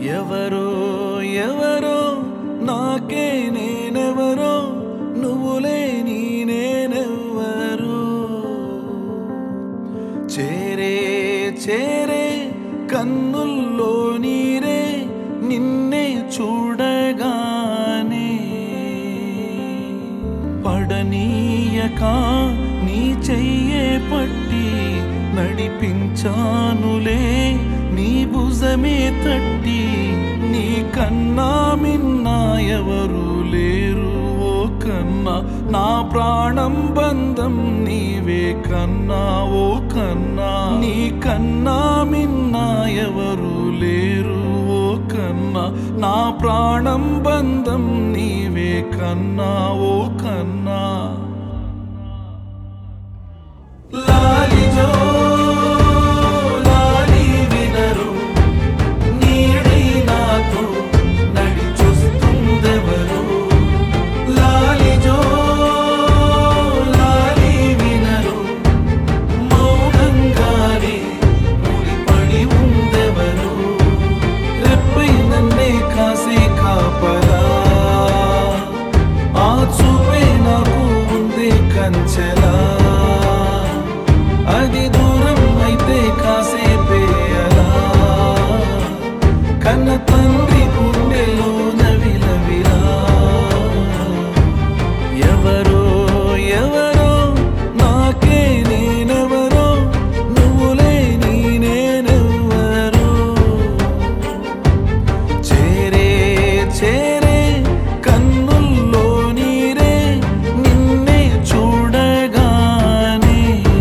ఎవరో ఎవరో నాకే నేనెవరో నువ్వులే నేనెవరో చేరే చేరే కన్నుల్లో నీరే నిన్నే చూడగానే పడనీయక నీ చెయ్యే పట్టి నడిపించానులే నీ భుజమే తట్టి నీ కన్నా మిన్నా ఎవరు లేరు ఓ కన్నా నా ప్రాణం బంధం నీవే కన్నా ఓ కన్నా నీ కన్నా మిన్నా ఎవరు లేరు ఓ కన్నా నా ప్రాణం బంధం నీవే కన్నా ఓ కన్నా లాలిజో లాలి వినరు నీడై నాతో నడిచొస్తుందెవరు లాలిజో లాలి వినరు మౌనంగానే ముడిపడి ఉందెవరు రెప్పై నన్నే కాసే కాపలా ఆ చూపే నాకు ఉందే కంచెలా అది దూరం అయితే కాసేపేయలా కన్న తండ్రి గుండెలో నవిలవిలా ఎవరో ఎవరో నాకే నేనెవరో నువ్వులే నేనెవరో చేరే చేరే కన్నుల్లో నీరే నిన్నే చూడగానే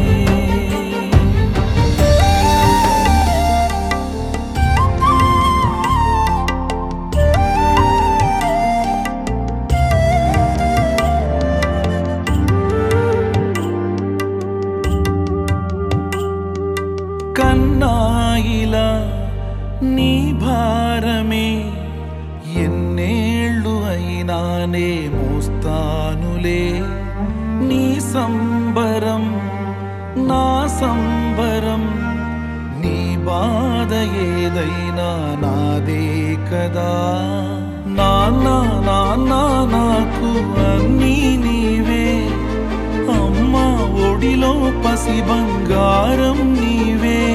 కన్నాయిలా నీ భారమే ఎన్నేళ్ళు అయినానే మోస్తానులే నీ సంబరం నా సంబరం నీ బాధ ఏదైనా నాదే కదా నాన్న నాన్న నాకు అన్నీ నీవే అమ్మ ఒడిలో పసి బంగారం నీవే